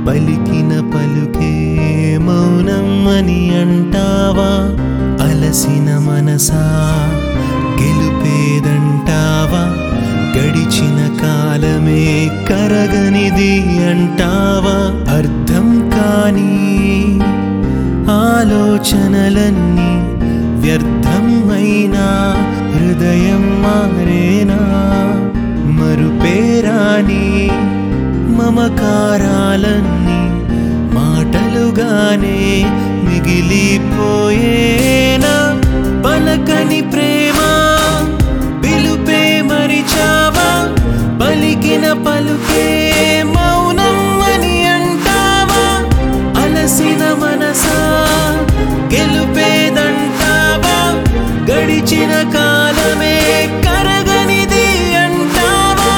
పలికిన పలుకే మౌనం అని అంటావా అలసిన మనసా గెలుపేదంటావా గడిచిన కాలమే కరగనిది అంటావా అర్థం కాని ఆలోచనలన్నీ వ్యర్థమైనా హృదయం మారేనా మరుపేరాని మమకారాలన్నీ మాటలుగానే మిగిలిపోయేనా పలకని ప్రేమ పిలుపే మరిచావా పలికిన పలుకే మౌనం అని అంటావా అలసిన మనసా గెలుపేదంటావా గడిచిన కాలమే కరగనిది అంటావా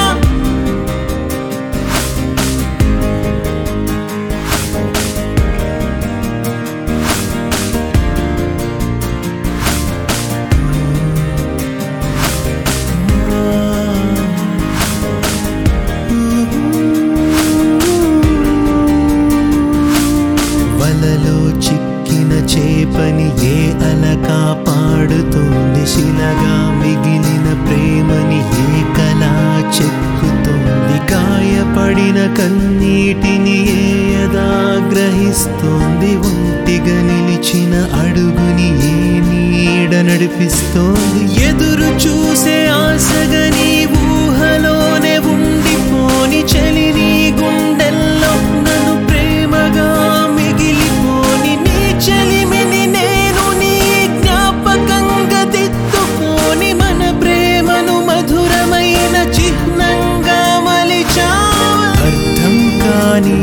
వలలో చిక్కిన చేపని ఏ అలక పాడుతోంది శిలగా మిగిలిన ప్రేమని ఏ కళా చెక్కుతోంది గాయపడిన కన్నీటిని ఏ యదా గ్రహిస్తోంది ఒంటిగా నిలిచిన అడుగుని ఏ నీడ నడిపిస్తోంది ఎదురు చూసే ఆశగా నీ ఊహలోనే ఉండిపోని చలి నీ గుండెల్లో నన్ను ప్రేమగా మిగిలిపోని నీ చలిమిని నేను నీ జ్ఞాపకంగా దిద్దుకోని మన ప్రేమను మధురమైన చిహ్నంగా మలిచావా అర్థం కాని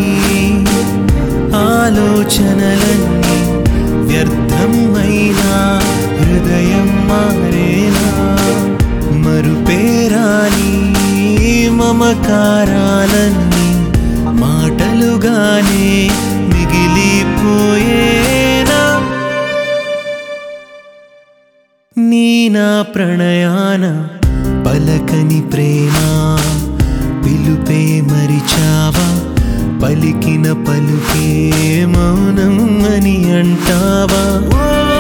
ఆలోచనలన్నీ వ్యర్థమైనా హృదయం మారేనా మరుపేరాని మమకారాలన్నీ మాటలుగానే మిగిలిపోయేనా నీ నా ప్రణయాన పలకని ప్రేమ పిలుపే మరిచావా పలికిన పలుకే మౌనం అని అంటావా ఓ